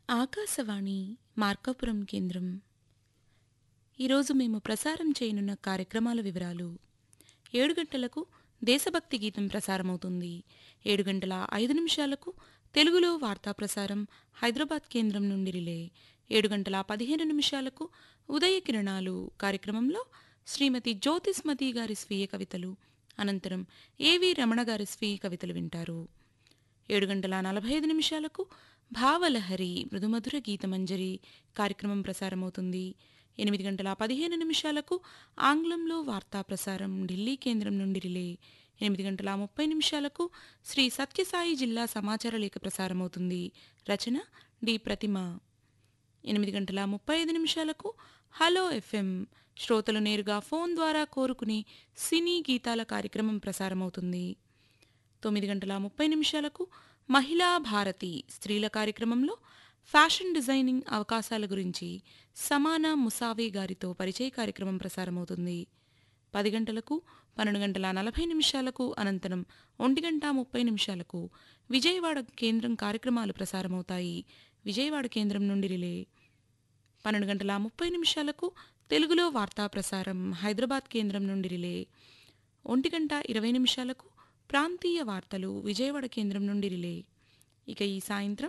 ఆకాశవాణి మార్కాపురం కేంద్రం ఈరోజు మేము ప్రసారం చేయనున్న కార్యక్రమాల వివరాలు ఏడు గంటలకు దేశభక్తి గీతం ప్రసారమవుతుంది ఏడు గంటల ఐదు నిమిషాలకు తెలుగులో వార్తా ప్రసారం హైదరాబాద్ కేంద్రం నుండి రిలే ఏడు గంటల పదిహేను నిమిషాలకు ఉదయ కిరణాలు కార్యక్రమంలో శ్రీమతి జ్యోతిస్మతి గారి స్వీయ కవితలు అనంతరం ఏవి రమణ గారి స్వీయ కవితలు వింటారు ఏడు గంటల నలభై ఐదు నిమిషాలకు భావలహరి మృదుమధుర గీతమంజరి కార్యక్రమం ప్రసారమవుతుంది ఎనిమిది గంటల పదిహేను నిమిషాలకు ఆంగ్లంలో వార్తా ప్రసారం ఢిల్లీ కేంద్రం నుండి రిలే ఎనిమిది గంటల ముప్పై నిమిషాలకు శ్రీ సత్యసాయి జిల్లా సమాచార లేఖ ప్రసారమవుతుంది రచన డి ప్రతిమ ఎనిమిది గంటల ముప్పై ఐదు నిమిషాలకు హలో ఎఫ్ఎం శ్రోతలు నేరుగా ఫోన్ ద్వారా కోరుకుని సినీ గీతాల కార్యక్రమం ప్రసారమవుతుంది తొమ్మిది గంటల ముప్పై నిమిషాలకు మహిళా భారతి స్త్రీల కార్యక్రమంలో ఫ్యాషన్ డిజైనింగ్ అవకాశాల గురించి సమానా ముసావే గారితో పరిచయ కార్యక్రమం ప్రసారమవుతుంది పది గంటలకు పన్నెండు గంటల నలభై నిమిషాలకు అనంతరం ఒంటి గంట ముప్పై నిమిషాలకు విజయవాడ కేంద్రం కార్యక్రమాలు ప్రసారమవుతాయి విజయవాడ కేంద్రం నుండి రిలే పన్నెండు గంటల ముప్పై నిమిషాలకు తెలుగులో వార్తా ప్రసారం హైదరాబాద్ కేంద్రం నుండి రిలే ఒంటి గంట ఇరవై నిమిషాలకు ప్రాంతీయ వార్తలు విజయవాడ కేంద్రం నుండి రిలే ఇక ఈ సాయంత్రం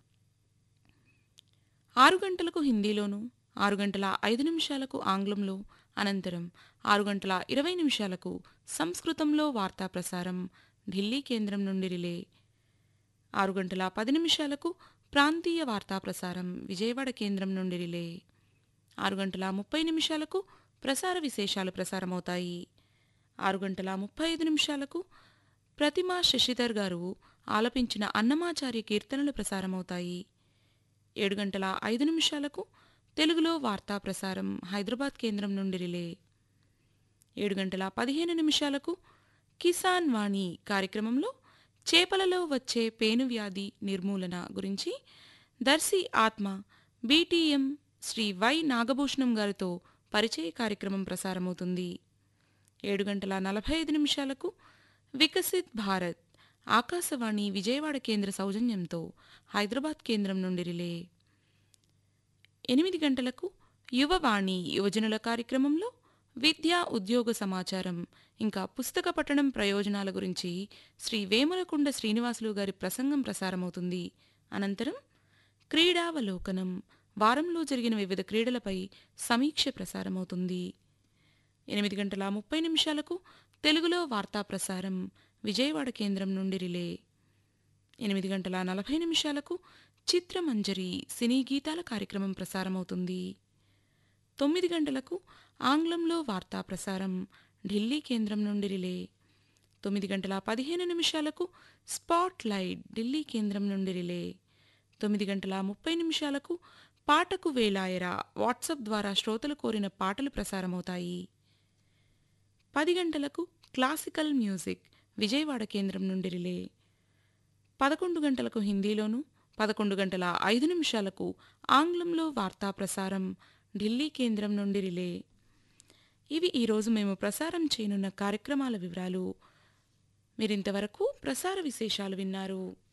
ఆరు గంటలకు హిందీలోను ఆరు గంటల ఐదు నిమిషాలకు ఆంగ్లంలో అనంతరం ఆరు గంటల ఇరవై నిమిషాలకు సంస్కృతంలో వార్తా ప్రసారం ఢిల్లీ కేంద్రం నుండి రిలే ఆరు గంటల పది నిమిషాలకు ప్రాంతీయ వార్తా ప్రసారం విజయవాడ కేంద్రం నుండి రిలే ఆరు గంటల ముప్పై నిమిషాలకు ప్రసార విశేషాలు ప్రసారమవుతాయి ఆరు గంటల ముప్పై ఐదు నిమిషాలకు ప్రతిమా శశిధర్ గారు ఆలపించిన అన్నమాచార్య కీర్తనలు ప్రసారమవుతాయి ఏడు గంటల ఐదు నిమిషాలకు తెలుగులో వార్తా ప్రసారం హైదరాబాద్ కేంద్రం నుండి రిలే ఏడు గంటల పదిహేను నిమిషాలకు కిసాన్ వాణి కార్యక్రమంలో చేపలలో వచ్చే పేను వ్యాధి నిర్మూలన గురించి దర్శి ఆత్మ బీటీఎం శ్రీ వై నాగభూషణం గారితో పరిచయ కార్యక్రమం ప్రసారమవుతుంది ఏడు గంటల నలభై ఐదు నిమిషాలకు వికసిత్ భారత్ ఆకాశవాణి విజయవాడ కేంద్ర సౌజన్యంతో హైదరాబాద్ కేంద్రం నుండి రిలే ఎనిమిది గంటలకు యువవాణి యువజనుల కార్యక్రమంలో విద్యా ఉద్యోగ సమాచారం ఇంకా పుస్తక పఠనం ప్రయోజనాల గురించి శ్రీ వేములకొండ శ్రీనివాసులు గారి ప్రసంగం ప్రసారమవుతుంది అనంతరం క్రీడావలోకనం వారంలో జరిగిన వివిధ క్రీడలపై సమీక్ష ప్రసారమవుతుంది ఎనిమిది గంటల ముప్పై నిమిషాలకు తెలుగులో వార్తా ప్రసారం విజయవాడ కేంద్రం నుండి రిలే ఎనిమిది గంటల నలభై నిమిషాలకు చిత్రమంజరి సినీ గీతాల కార్యక్రమం ప్రసారమవుతుంది తొమ్మిది గంటలకు ఆంగ్లంలో వార్తా ప్రసారం ఢిల్లీ కేంద్రం నుండి రిలే తొమ్మిది గంటల పదిహేను నిమిషాలకు స్పాట్ లైట్ ఢిల్లీ కేంద్రం నుండి రిలే తొమ్మిది గంటల ముప్పై నిమిషాలకు పాటకు వేలాయరా వాట్సాప్ ద్వారా శ్రోతలు కోరిన పాటలు ప్రసారమవుతాయి పది గంటలకు క్లాసికల్ మ్యూజిక్ విజయవాడ కేంద్రం నుండి రిలే పదకొండు గంటలకు హిందీలోను పదకొండు గంటల ఐదు నిమిషాలకు ఆంగ్లంలో వార్తా ప్రసారం ఢిల్లీ కేంద్రం నుండి రిలే ఇవి ఈరోజు మేము ప్రసారం చేయనున్న కార్యక్రమాల వివరాలు మీరింతవరకు ప్రసార విశేషాలు విన్నారు